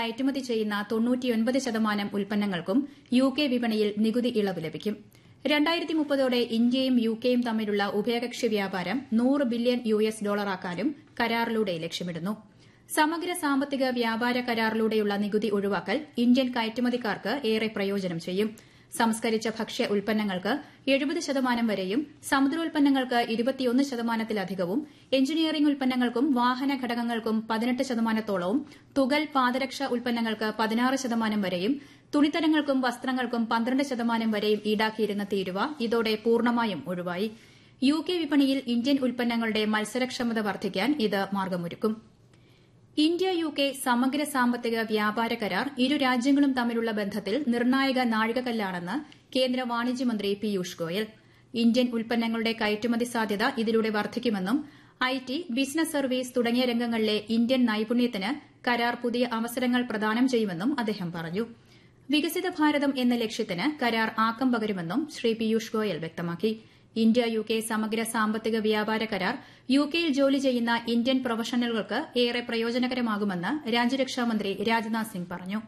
കയറ്റുമതി ചെയ്യുന്ന തൊണ്ണൂറ്റിയൊൻപത് ശതമാനം ഉൽപ്പന്നങ്ങൾക്കും യു കെ വിപണിയിൽ നികുതി ഇളവ് ലഭിക്കും രണ്ടായിരത്തി മുപ്പതോടെ ഇന്ത്യയും യു കെയും തമ്മിലുള്ള ഉഭയകക്ഷി വ്യാപാരം നൂറ് ബില്യൺ യു എസ് ഡോളറാക്കാനും കരാറിലൂടെ ലക്ഷ്യമിടുന്നു സമഗ്ര സാമ്പത്തിക വ്യാപാര കരാറിലൂടെയുള്ള നികുതി ഒഴിവാക്കൽ ഇന്ത്യൻ കയറ്റുമതിക്കാർക്ക് ഏറെ പ്രയോജനം ചെയ്യും സംസ്കരിച്ച ഭക്ഷ്യ ഉൽപ്പന്നങ്ങൾക്ക് എഴുപത് ശതമാനം വരെയും സമുദ്രോൽപ്പന്നങ്ങൾക്ക് ഇരുപത്തിയൊന്ന് ശതമാനത്തിലധികവും എഞ്ചിനീയറിംഗ് ഉൽപ്പന്നങ്ങൾക്കും വാഹന ഘടകങ്ങൾക്കും പതിനെട്ട് ശതമാനത്തോളവും തുകൽ പാദരക്ഷ ഉൽപ്പന്നങ്ങൾക്ക് പതിനാറ് ശതമാനം വരെയും തുണിത്തരങ്ങൾക്കും വസ്ത്രങ്ങൾക്കും പന്ത്രണ്ട് ശതമാനം വരെയും ഈടാക്കിയിരുന്ന തീരുവ ഇതോടെ പൂർണ്ണമായും ഒഴിവായി യു കെ വിപണിയിൽ ഇന്ത്യൻ ഉൽപ്പന്നങ്ങളുടെ മത്സരക്ഷമത വർദ്ധിക്കാൻ ഇത് മാർഗമൊരുക്കും ഇന്ത്യ യു കെ സമഗ്ര സാമ്പത്തിക വ്യാപാര കരാർ ഇരു രാജ്യങ്ങളും തമ്മിലുള്ള ബന്ധത്തിൽ നിർണായക നാഴികക്കല്ലാണെന്ന് കേന്ദ്ര വാണിജ്യമന്ത്രി പീയൂഷ് ഗോയൽ ഇന്ത്യൻ ഉൽപ്പന്നങ്ങളുടെ കയറ്റുമതി സാധ്യത ഇതിലൂടെ വർദ്ധിക്കുമെന്നും ഐ ടി ബിസിനസ് സർവീസ് തുടങ്ങിയ രംഗങ്ങളിലെ ഇന്ത്യൻ നൈപുണ്യത്തിന് കരാർ പുതിയ അവസരങ്ങൾ പ്രദാനം ചെയ്യുമെന്നും അദ്ദേഹം പറഞ്ഞു വികസിത ഭാരതം എന്ന ലക്ഷ്യത്തിന് കരാർ ആക്കം പകരുമെന്നും ശ്രീ പീയൂഷ് ഗോയൽ വ്യക്തമാക്കി ഇന്ത്യ യു കെ സമഗ്ര സാമ്പത്തിക വ്യാപാര കരാർ യു കെയിൽ ജോലി ചെയ്യുന്ന ഇന്ത്യൻ പ്രൊഫഷണലുകൾക്ക് ഏറെ പ്രയോജനകരമാകുമെന്ന് രാജ്യരക്ഷാമന്ത്രി രാജ്നാഥ് സിംഗ് പറഞ്ഞു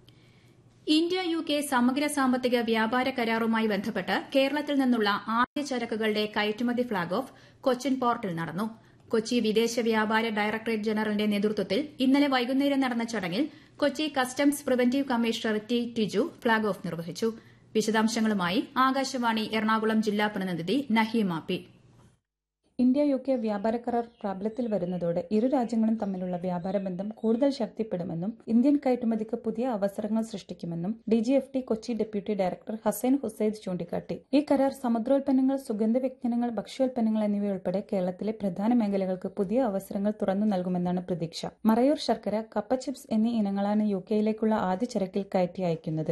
ഇന്ത്യ യു കെ സമഗ്ര സാമ്പത്തിക വ്യാപാര കരാറുമായി ബന്ധപ്പെട്ട് കേരളത്തിൽ നിന്നുള്ള ആദ്യ ചരക്കുകളുടെ കയറ്റുമതി ഫ്ളാഗ് ഓഫ് കൊച്ചിൻ പോർട്ടിൽ നടന്നു കൊച്ചി വിദേശ വ്യാപാര ഡയറക്ടറേറ്റ് ജനറലിന്റെ നേതൃത്വത്തിൽ ഇന്നലെ വൈകുന്നേരം നടന്ന ചടങ്ങിൽ Kochi customs preventive commissioner T Tiju flag off നിർവഹിച്ചു വിശദാംശങ്ങളുമായി ആകാശവാണി എറണാകുളം ജില്ലാ പ്രതിനിധി Naheema P India U K വ്യാപാര കരാർ പ്രാബല്യത്തിൽ വരുന്നതോടെ ഇരു രാജ്യങ്ങളും തമ്മിലുള്ള വ്യാപാര ബന്ധം കൂടുതൽ ശക്തിപ്പെടുമെന്നും ഇന്ത്യൻ കയറ്റുമതിക്ക് പുതിയ അവസരങ്ങൾ സൃഷ്ടിക്കുമെന്നും DGFT Kochi deputy director Hasain Husaid ചൂണ്ടിക്കാട്ടി ഈ കരാർ സമുദ്രോൽപ്പന്നങ്ങൾ സുഗന്ധവ്യഞ്ജനങ്ങൾ ഭക്ഷ്യോൽപ്പന്നങ്ങൾ എന്നിവയുൾപ്പെടെ കേരളത്തിലെ പ്രധാന മേഖലകൾക്ക് പുതിയ അവസരങ്ങൾ തുറന്നു നൽകുമെന്നാണ് പ്രതീക്ഷ മറയൂർ ശർക്കര കപ്പ ചിപ്സ് എന്നീ ഇനങ്ങളാണ് യു കെയിലേക്കുള്ള ആദ്യ ചരക്കിൽ കയറ്റി അയക്കുന്നത്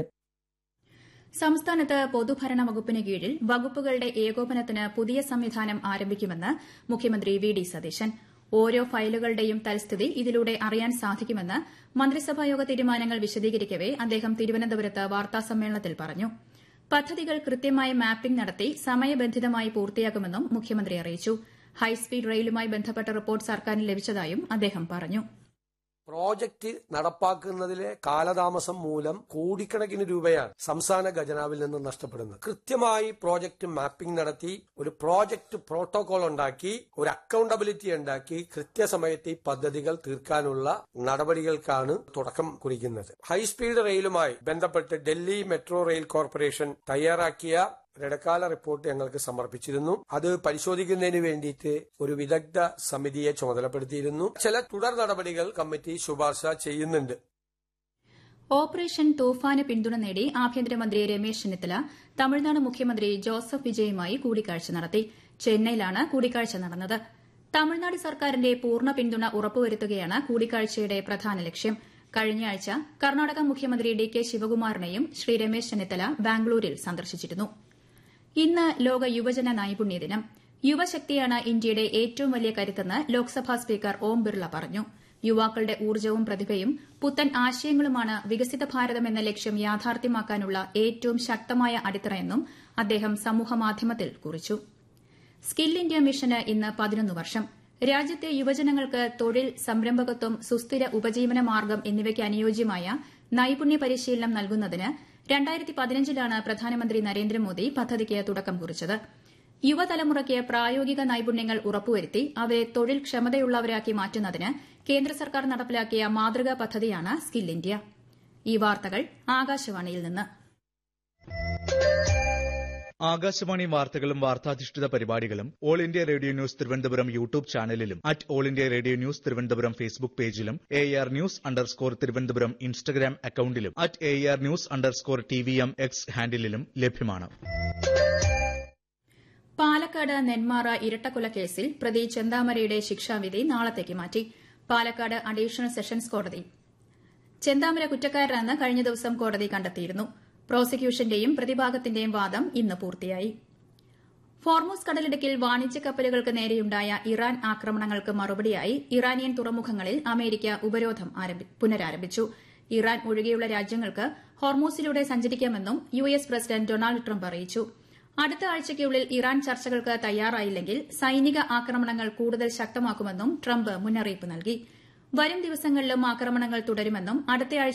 സംസ്ഥാനത്ത് പൊതുഭരണ വകുപ്പിന് കീഴിൽ വകുപ്പുകളുടെ ഏകോപനത്തിന് പുതിയ സംവിധാനം ആരംഭിക്കുമെന്ന് മുഖ്യമന്ത്രി വി ഡി സതീശൻ ഓരോ ഫയലുകളുടെയും തൽസ്ഥിതി ഇതിലൂടെ അറിയാൻ സാധിക്കുമെന്ന് മന്ത്രിസഭായോഗ തീരുമാനങ്ങൾ വിശദീകരിക്കവെ അദ്ദേഹം തിരുവനന്തപുരത്ത് വാർത്താസമ്മേളനത്തിൽ പറഞ്ഞു പദ്ധതികൾ കൃത്യമായ മാപ്പിംഗ് നടത്തി സമയബന്ധിതമായി പൂർത്തിയാക്കുമെന്നും മുഖ്യമന്ത്രി അറിയിച്ചു ഹൈസ്പീഡ് റെയിലുമായി ബന്ധപ്പെട്ട റിപ്പോർട്ട് സർക്കാരിന് ലഭിച്ചതായും അദ്ദേഹം പറഞ്ഞു പ്രോജക്റ്റ് നടപ്പാക്കുന്നതിലെ കാലതാമസം മൂലം കോടിക്കണക്കിന് രൂപയാണ് സംസ്ഥാന ഖജനാവിൽ നിന്ന് നഷ്ടപ്പെടുന്നത് കൃത്യമായി പ്രോജക്റ്റ് മാപ്പിംഗ് നടത്തി ഒരു പ്രോജക്റ്റ് പ്രോട്ടോകോൾ ഉണ്ടാക്കി ഒരു അക്കൌണ്ടബിലിറ്റി ഉണ്ടാക്കി കൃത്യസമയത്ത് ഈ പദ്ധതികൾ തീർക്കാനുള്ള നടപടികൾക്കാണ് തുടക്കം കുറിക്കുന്നത് ഹൈസ്പീഡ് റെയിലുമായി ബന്ധപ്പെട്ട് ഡൽഹി മെട്രോ റെയിൽ കോർപ്പറേഷൻ തയ്യാറാക്കിയ ഇടക്കാല റിപ്പോർട്ട് ഞങ്ങൾക്ക് സമർപ്പിച്ചിരുന്നു അത് പരിശോധിക്കുന്നതിന് വേണ്ടിയിട്ട് ഒരു വിദഗ്ധ സമിതിയെ ചുമതലപ്പെടുത്തിയിരുന്നു ചില തുടർ നടപടികൾ കമ്മിറ്റി ശുപാർശ ചെയ്യുന്നുണ്ട് ഓപ്പറേഷൻ തൂഫാന് പിന്തുണ നേടി ആഭ്യന്തരമന്ത്രി രമേശ് ചെന്നിത്തല തമിഴ്നാട് മുഖ്യമന്ത്രി ജോസഫ് വിജയുമായി കൂടിക്കാഴ്ച നടത്തി ചെന്നൈയിലാണ് കൂടിക്കാഴ്ച നടന്നത് തമിഴ്നാട് സർക്കാരിന്റെ പൂർണ്ണ പിന്തുണ ഉറപ്പുവരുത്തുകയാണ് കൂടിക്കാഴ്ചയുടെ പ്രധാന ലക്ഷ്യം കഴിഞ്ഞയാഴ്ച കർണാടക മുഖ്യമന്ത്രി ഡി കെ ശിവകുമാറിനെയും ശ്രീ രമേശ് ചെന്നിത്തല ബാംഗ്ലൂരിൽ സന്ദർശിച്ചിരുന്നു ഇന്ന് ലോക യുവജന നൈപുണ്യ ദിനം യുവശക്തിയാണ് ഇന്ത്യയുടെ ഏറ്റവും വലിയ കരുത്തെന്ന് ലോക്സഭാ സ്പീക്കർ ഓം ബിർള പറഞ്ഞു യുവാക്കളുടെ ഊർജ്ജവും പ്രതിഭയും പുത്തൻ ആശയങ്ങളുമാണ് വികസിത ഭാരതം എന്ന ലക്ഷ്യം യാഥാർത്ഥ്യമാക്കാനുള്ള ഏറ്റവും ശക്തമായ അടിത്തറയെന്നും അദ്ദേഹം സമൂഹമാധ്യമത്തിൽ കുറിച്ചു സ്കിൽ ഇന്ത്യ മിഷന് ഇന്ന് പതിനൊന്ന് വർഷം രാജ്യത്തെ യുവജനങ്ങൾക്ക് തൊഴിൽ സംരംഭകത്വം സുസ്ഥിര ഉപജീവന മാർഗം എന്നിവയ്ക്ക് അനുയോജ്യമായ നൈപുണ്യ പരിശീലനം നൽകുന്നതിന് രണ്ടായിരത്തി പതിനഞ്ചിലാണ് പ്രധാനമന്ത്രി നരേന്ദ്രമോദി പദ്ധതിക്ക് തുടക്കം കുറിച്ചത് യുവതലമുറയ്ക്ക് പ്രായോഗിക നൈപുണ്യങ്ങൾ ഉറപ്പുവരുത്തി അവരെ തൊഴിൽ ക്ഷമതയുള്ളവരാക്കി മാറ്റുന്നതിന് കേന്ദ്ര സർക്കാർ നടപ്പിലാക്കിയ മാതൃകാ പദ്ധതിയാണ് സ്കിൽ ഇന്ത്യ ഈ വാർത്തകൾ ആകാശവാണിയിൽ നിന്ന് ആകാശവാണി വാർത്തകളും വാർത്താധിഷ്ഠിത പരിപാടികളും All India Radio news Thiruvananthapuram YouTube ചാനലിലും at All India Radio news Thiruvananthapuram Facebook പേജിലും A R news underscore Thiruvananthapuram Instagram അക്കൌണ്ടിലും at A R news underscore T V M X ഹാൻഡിലും ലഭ്യമാണ് പാലക്കാട് നെന്മാറ ഇരട്ടക്കൊലക്കേസിൽ പ്രതി ചെന്താമരയുടെ ശിക്ഷാവിധി നാളത്തേക്ക് മാറ്റി പാലക്കാട് അഡീഷണൽ സെഷൻസ് കോടതി ചെന്താമര കുറ്റക്കാരനെന്ന് കഴിഞ്ഞ ദിവസം കോടതി കണ്ടെത്തിയിരുന്നു പ്രോസിക്യൂഷന്റെയും പ്രതിഭാഗത്തിന്റെയും വാദം ഇന്ന് പൂർത്തിയായി ഫോർമോസ് കടലിടുക്കിൽ വാണിജ്യ കപ്പലുകൾക്ക് നേരെയുണ്ടായ ഇറാൻ ആക്രമണങ്ങൾക്ക് മറുപടിയായി ഇറാനിയൻ തുറമുഖങ്ങളിൽ അമേരിക്ക ഉപരോധം പുനരാരംഭിച്ചു ഇറാൻ ഒഴികെയുള്ള രാജ്യങ്ങൾക്ക് ഹോർമോസിലൂടെ സഞ്ചരിക്കാമെന്നും U S president Donald Trump അറിയിച്ചു അടുത്ത ആഴ്ചയ്ക്കുള്ളിൽ ഇറാൻ ചർച്ചകൾക്ക് തയ്യാറായില്ലെങ്കിൽ സൈനിക ആക്രമണങ്ങൾ കൂടുതൽ ശക്തമാക്കുമെന്നും ട്രംപ് മുന്നറിയിപ്പ് നൽകി വരും ദിവസങ്ങളിലും ആക്രമണങ്ങൾ തുടരുമെന്നും അടുത്തയാഴ്ച